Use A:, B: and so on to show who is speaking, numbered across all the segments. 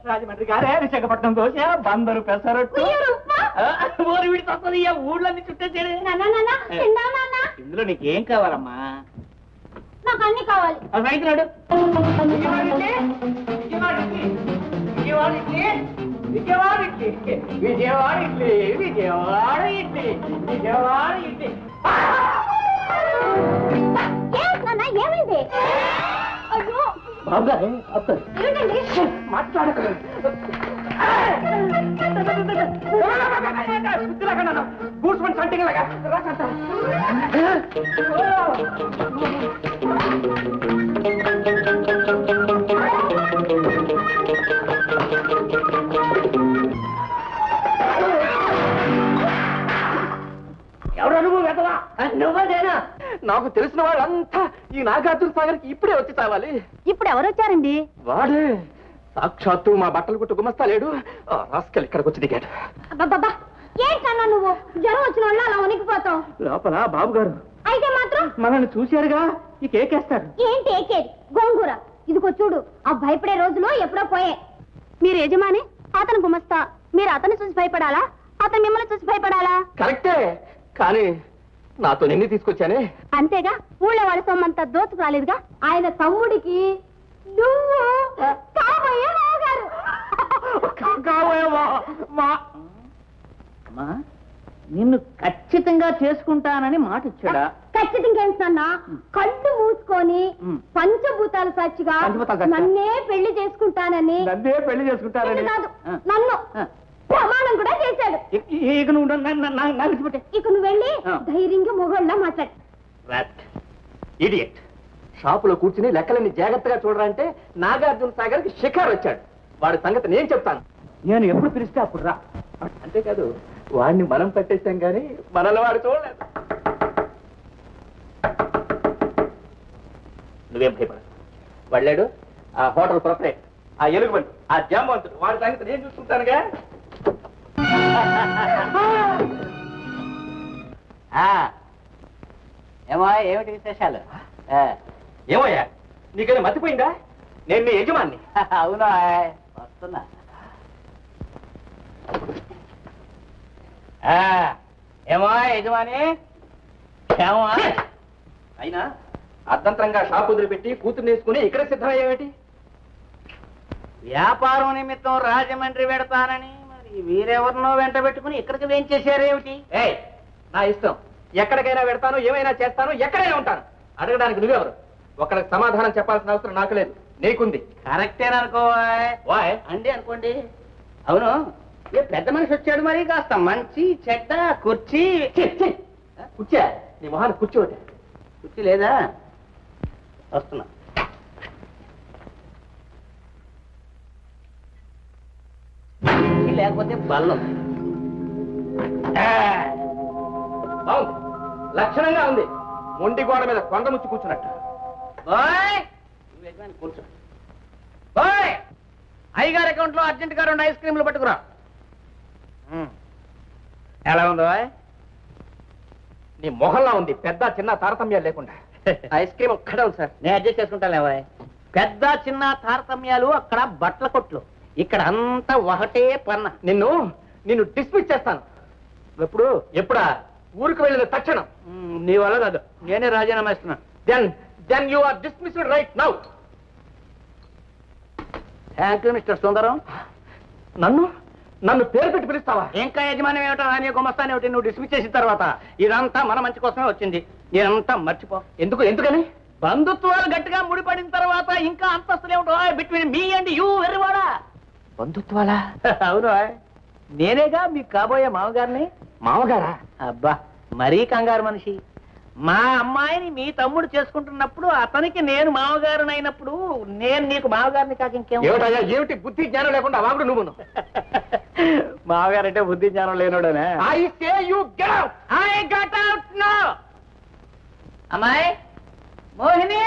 A: రాజమండ్రి గారే విశాఖపట్నం దోశ బందరు పెసరట్టు
B: ఉయ్యూరు ఉప్మా.
A: ఆ, ఊరు విడి తప్పది ఈ ఊళ్ళన్నీ చుట్టేసాడే
B: నాన్న నాన్న తిందా నాన్న
A: ఇందులో నీకేం కావాలమ్మా
B: నాకు అన్ని కావాలి
A: ఆ రైతులాడు విజయవాడ ఇడ్లీ విజయవాడ ఇడ్లీ విజయవాడ ఇడ్లీ విజయవాడ ఇడ్లీ విజయవాడ ఇడ్లీ
B: ఏం నాన్న ఏమైంది అయ్యో
A: బాబుగారే అప్పుడు
B: ఏంటండి
A: మాట్లాడకు గూడ్స్ మన సంటింగ్ లాగా రాసంట ఎవరు నువ్వు వెదవా నువ్వదేనా నాకు తెలిసిన వాళ్ళంతా ఈ నాగార్జున సాగర్కి ఇప్పుడే వచ్చి చావాలి
B: ఇప్పుడు ఎవరు వచ్చారండి
A: వాడే సాక్షాత్తు మా బట్టలు కుట్టు గుమస్తా లేడు ఆ రాస్కల్ ఇక్కడికి వచ్చి దిగాడు
B: అబ్బబ్బబ్బా ఏంటన్నా నువ్వు జ్వరం వచ్చిన వాళ్ళు అలా వణికిపోతావు
A: లోపల బాబు గారు
B: అయితే మాత్రం
A: మనల్ని చూశారుగా ఈ కేకేస్తారు
B: ఏంటి ఏకేది గోంగూర ఇదిగో చూడు ఆ భయపడే రోజులు ఎప్పుడో పోయే మీరు యజమాని అతను గుమస్తా మీరు అతను చూసి భయపడాలా అతను మిమ్మల్ని చూసి భయపడాలా
A: కరెక్టే కానీ నాతో నిన్ను తీసుకొచ్చానే
B: అంతేగా ఊళ్ళో వాళ్ళ సొమ్మంతా దోచుకు రాలేదుగా ఆయన తమ్ముడికి నువ్వు కాబోయే మావగారు
A: కాబోయేవా మా అమ్మా నిన్ను ఖచ్చితంగా చేసుకుంటానని మాట ఇచ్చాడా
B: ఖచ్చితంగా ఏంటన్నా కళ్ళు మూసుకొని
A: ఉమ్.
B: పంచభూతాల సాక్షిగా
A: పంచభూతాల సాక్షిగా?
B: నన్నే పెళ్లి చేసుకుంటానని
A: నన్నే పెళ్లి చేసుకుంటారని
B: నిన్ను కాదు
A: ఆ.
B: నన్ను
A: ఆ.
B: ప్రమాణం కూడా చేశాడు
A: ఇ- ఇ- ఇక నువ్వు నన్ను- నన్ను- నన్ను- నాకు విడిచిపెట్టే.
B: ఇక నువ్వు వెళ్ళి
A: ఆ.
B: ధైర్యంగా మొగోళ్ళ మాట్లాడు
A: rat. ఇడియట్ షాపులో కూర్చుని లెక్కలన్నీ జాగ్రత్తగా చూడరంటే నాగార్జున సాగర్కి షికార్ వచ్చాడు వాడి సంగతి నేను చెప్తాను నేను ఎప్పుడు పిలిస్తే అప్పుడు రా అంతేకాదు వాడిని మనం పట్టేశాం కానీ మనల్ని వాడు చూడలేదు నువ్వేం భయపడదు వాళ్ళాడు ఆ హోటల్ ప్రొపరేట్ ఆ ఎలుగుబంటి ఆ జాంబవంతుడు వాడి సంగతి నేను చూసుకుంటానుగా
C: ఏమో ఏమిటి విశేషాలు ఆ,
A: ఏమయ్యా నీకైనా మర్చిపోయిందా నేను నీ యజమాన్ని
C: అవునా వస్తున్నా ఆ, ఏమో యజమాని ఏమో
A: అయినా అర్ధంతరంగా షాప్ వదిలిపెట్టి కూతురు నేసుకుని ఇక్కడ సిద్ధమయ్యేటి
C: వ్యాపారం నిమిత్తం రాజమండ్రి పెడతానని మరి వీరెవరినో వెంట పెట్టుకుని ఇక్కడికి వేయించేశారేమిటి
A: ఏయ్ నా ఇష్టం ఎక్కడికైనా పెడతాను ఏమైనా చేస్తాను ఎక్కడైనా ఉంటాను అడగడానికి నువ్వెవరు ఒకరికి సమాధానం చెప్పాల్సిన అవసరం నాకు లేదు నీకుంది
C: కరెక్టేననుకో
A: వాయ్
C: అండి అనుకోండి అవును ఏ పెద్ద మనిషి వచ్చాడు మరి కాస్త మంచి చెడ్డ కుర్చీ
A: ఛీ, ఛీ. కూర్చో నీ మొహాన్ని కూర్చోటి
C: కుర్చీ లేదా వస్తున్నా కుర్చీ లేకపోతే బల్లం
A: ఆ, బాగుంది లక్షణంగా ఉంది మొండి గోడ మీద కొండ ముచ్చి కూర్చున్నట్టు
C: బాయ్ నువ్వు యజమాని కూర్చో బాయ్ అయ్యగారి అకౌంట్ లో అర్జెంట్ గా రెండు ఐస్ క్రీమ్లు పట్టుకురా ఉమ్. ఎలా ఉందో బాయ్
A: నీ మొహంలా ఉంది పెద్ద చిన్న తారతమ్యాలు లేకుండా ఐస్ క్రీమ్ ఒక్కడే ఉంది సార్
C: నేను అడ్జస్ట్ చేసుకుంటాను బాయ్ పెద్ద చిన్న తారతమ్యాలు అక్కడ బట్టల కొట్లు ఇక్కడ అంతా ఒకటే పన్న
A: నిన్ను నిన్ను డిస్మిస్ చేస్తాను ఎప్పుడు ఎప్పుడా ఊరికి వెళ్ళిన తక్షణం
C: ఉమ్, నీ వల్ల కాదు నేనే రాజీనామా ఇస్తున్నా
A: then then you are dismissed right now
C: thank you mister Sundaram
A: నన్ను నన్ను పేరు పెట్టి పిలుస్తావా
C: ఇంకా యజమాని ఏమిటో నీ గుమస్తాని ఏమిటి నువ్వు డిస్మిస్ చేసిన తర్వాత ఇదంతా మన మంచి కోసమే వచ్చింది నేనంతా మర్చిపో
A: ఎందుకు ఎందుకని
C: బంధుత్వాలు గట్టిగా ముడిపడిన తర్వాత ఇంకా అంతస్తులు ఏమిటో బిట్వీన్ మీ అండ్ యూ వెర్రివాడా
A: బంధుత్వాలా
C: అవును ఆయ్. నేనేగా మీకు కాబోయే మామగారిని
A: మామగారా
C: అబ్బా మరీ కంగారు మనిషి మా అమ్మాయిని మీ తమ్ముడు చేసుకుంటున్నప్పుడు అతనికి నేను మామగారిని అయినప్పుడు నేను నీకు మామగారిని కాక ఇంకేం
A: ఏమిటయ్యా ఏమిటి బుద్ధి జ్ఞానం లేకుండా వాగుడు నువ్వును
C: మామగారంటే బుద్ధి జ్ఞానం లేనోడనే
A: I say you get out
C: I got out no అమ్మాయి మోహిని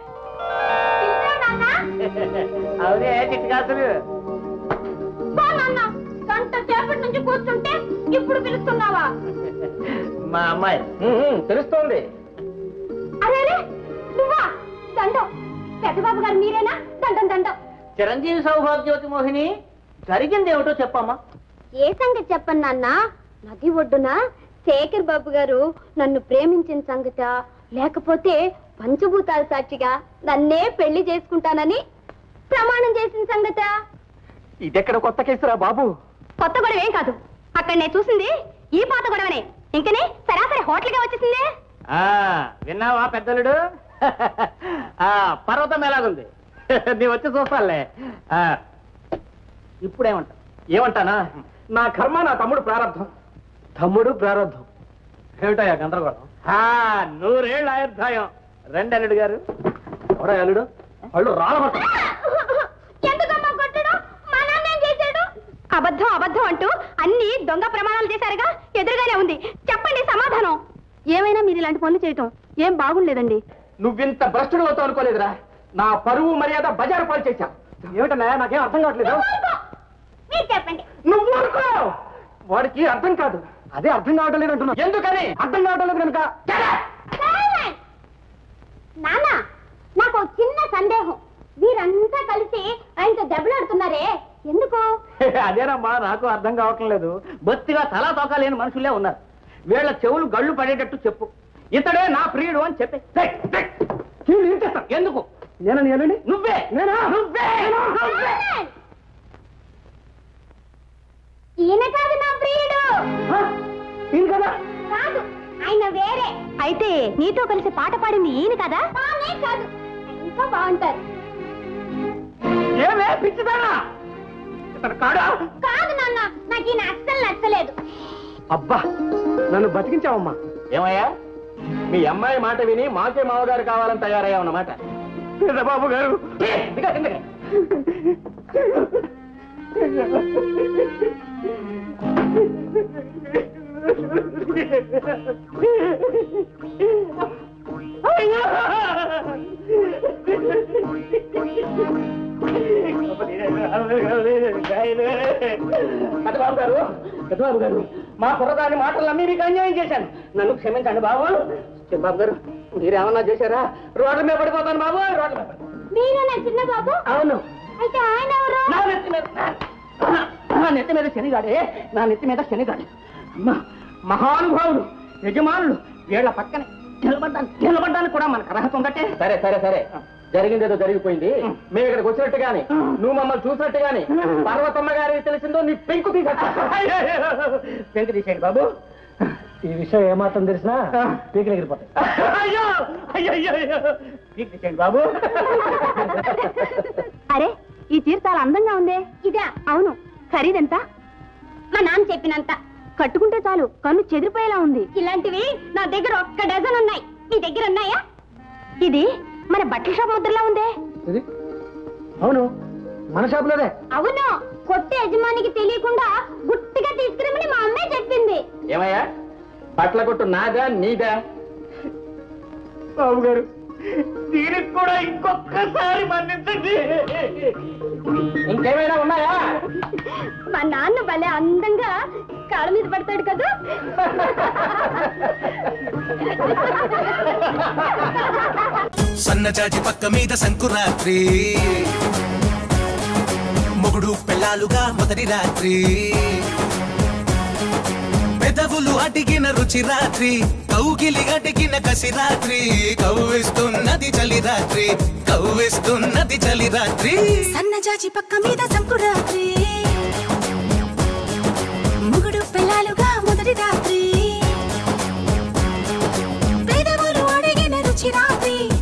C: అవునే చిట్టుకాసులు
B: గంట సేపటి నుంచి కూర్చుంటే ఇప్పుడు పిలుస్తున్నావా
C: మా అమ్మాయి
A: తెలుస్తోంది
B: అరే నువ్వా దండం పెద్దబాబు గారు మీరేనా దండం దండం
C: చిరంజీవి సౌభాగ్యవతి మోహిని జరిగింది ఏమిటో చెప్పమ్మా
B: ఏ సంగతి చెప్పను నాన్న నది ఒడ్డున శేఖర్ బాబు గారు నన్ను ప్రేమించిన సంగత లేకపోతే పంచభూతాల సాక్షిగా నన్నే పెళ్లి చేసుకుంటానని ప్రమాణం చేసిన సంగత
A: ఇదెక్కడ కొత్త కేసురా బాబు
B: కొత్త గొడవ ఏం కాదు అక్కడ నేను చూసింది ఈ పాత గొడవనే ఇంకనే సరాసరి హోటల్గా వచ్చేసిందే
C: ఆ విన్నావా పెద్దలుడు ఆ పర్వతం ఎలాగుంది నీ వచ్చి చూస్తానులే ఆ, ఇప్పుడేమంటా
A: ఏమంటానా నా కర్మ నా తమ్ముడు ప్రారంభం తమ్ముడు ప్రారంభం ఏమిటయ్యా గందరగోళం
C: ఆ, నూరేళ్ళ ఆయుర్దాయం రెండల్లుడు గారు
A: ఎవరా అల్లుడు వాళ్ళు రాలబట్ట
B: ఎందుకమ్మా కొట్టడం మా నాన్న ఏం చేశాడు అబద్ధం అబద్ధం అంటూ అన్ని దొంగ ప్రమాణాలు చేశారుగా ఎదురుగానే ఉంది చెప్పండి సమాధానం ఏమైనా మీరు ఇలాంటి పనులు చేయటం ఏం బాగుండలేదండి
A: నువ్వింత భ్రష్టుడు అవుతావు అనుకోలేదురా నా పరువు మర్యాద బజారు పాలు చేశావు ఏమిటన్నా నాకేం అర్థం కావట్లేదు
B: మీరు చెప్పండి
A: నువ్వు అనుకో వాడికి అర్థం కాదు అదే అర్థం కావటం లేదు అంటున్నా ఎందుకని అర్థం కావటం లేదు కనుక
B: నాన్న నాకు ఒక చిన్న సందేహం వీరంతా కలిసి ఆయనతో దెబ్బలాడుతున్నారే ఎందుకు
C: అదేనమ్మా నాకు అర్థం కావటం లేదు బొత్తిగా తలా తోక లేని మనుషులే ఉన్నారు వీళ్ళ చెవులు గళ్ళు పడేటట్టు చెప్పు ఇతడే నా ప్రియుడు అని చెప్పి ఎందుకు
A: నేను నేనండి
C: నువ్వే
A: నేనా?
C: నువ్వే నువ్వే
B: ఈయన కాదు నా ప్రియుడు
A: ఇది కదా
B: కాదు ఆయన వేరే అయితే నీతో కలిసి పాట పాడింది ఈయన కదా తానే కాదు ఇంకా బాగుంటారు
C: ఏమే పిచ్చిదానా ఇతను కాడా
B: కాదు నాన్న నాకు ఈయన అస్సలు నచ్చలేదు
A: అబ్బా నన్ను బతికించావమ్మా
C: ఏమయ్యా
A: మీ అమ్మాయి మాట విని మాకే మామగారు కావాలని తయారయ్యావన్నమాట బాబు గారు దిగా కిందకి.
C: పెద్దబాబు గారు పెద్దబాబు గారు మా కుర్రదాని మాటలు నమ్మి మీకు అన్యాయం చేశాను నన్ను క్షమించండి బాబు బాబు గారు మీరేమన్నా చేశారా రోడ్ల మీద పడిపోతాను బాబు రోడ్ల మీద పడిపోతాను.
B: మీరే నా చిన్న బాబు
C: అవును
B: అయితే ఆయన ఎవరు
C: నా నెత్తి మీద నా- నా నెత్తి మీద శనిగాడే నా నెత్తి మీద శనిగాడే అమ్మా మహానుభావులు యజమానులు వీళ్ళ పక్కనే నిలబడ్డానికి నిలబడ్డానికి కూడా మనకు అర్హత ఉందటే
A: సరే సరే సరే జరిగిందేదో జరిగిపోయింది మేము ఇక్కడికి వచ్చినట్టు గాని నువ్వు మమ్మల్ని చూసినట్టు గాని పర్వతమ్మ గారికి తెలిసిందో నీ పెంకు తీసా
C: పెంకు తీసేయండి బాబు
A: ఈ విషయం ఏమాత్రం తెలిసినా పీకలు ఎగిరిపోతాయి
C: అయ్యో అయ్యో అయ్యో అయ్యో పీకు తీసేయండి బాబు
B: అరే ఈ చీర చాలా అందంగా ఉందే ఇదా అవును ఖరీదెంత మా నాన్న చెప్పినంత కట్టుకుంటే చాలు కన్ను చెదిరిపోయేలా ఉంది ఇలాంటివి నా దగ్గర ఒక్క డజన్ ఉన్నాయి మీ దగ్గర ఉన్నాయా ఇది మన బట్టల షాప్ ముద్రలా ఉందే
A: ఇది అవును మన షాపులోనే
B: అవును కొట్టే యజమానికి తెలియకుండా గుట్టిగా తీసుకురమని మా అమ్మే చెప్పింది
A: ఏమయ్యా బట్టల కొట్టు నాదా నీదా
C: బాబు గారు దీనికి కూడా ఇంకొకసారి మన్నించండి
A: ఇంకేమైనా ఉన్నాయా
B: మా నాన్న భలే అందంగా కాళ్ళ మీద పడతాడు కదా
D: సన్నజాజి పక్క మీద సంకురాత్రి మొగుడు పెళ్ళాలుగా మొదటి రాత్రి పెదవులు అడిగిన రుచి రాత్రి కౌగిలి అడిగిన కసి రాత్రి కవ్విస్తున్నది చలి రాత్రి కవ్విస్తున్నది చలి రాత్రి
E: సన్నజాజి పక్క మీద సంకురాత్రి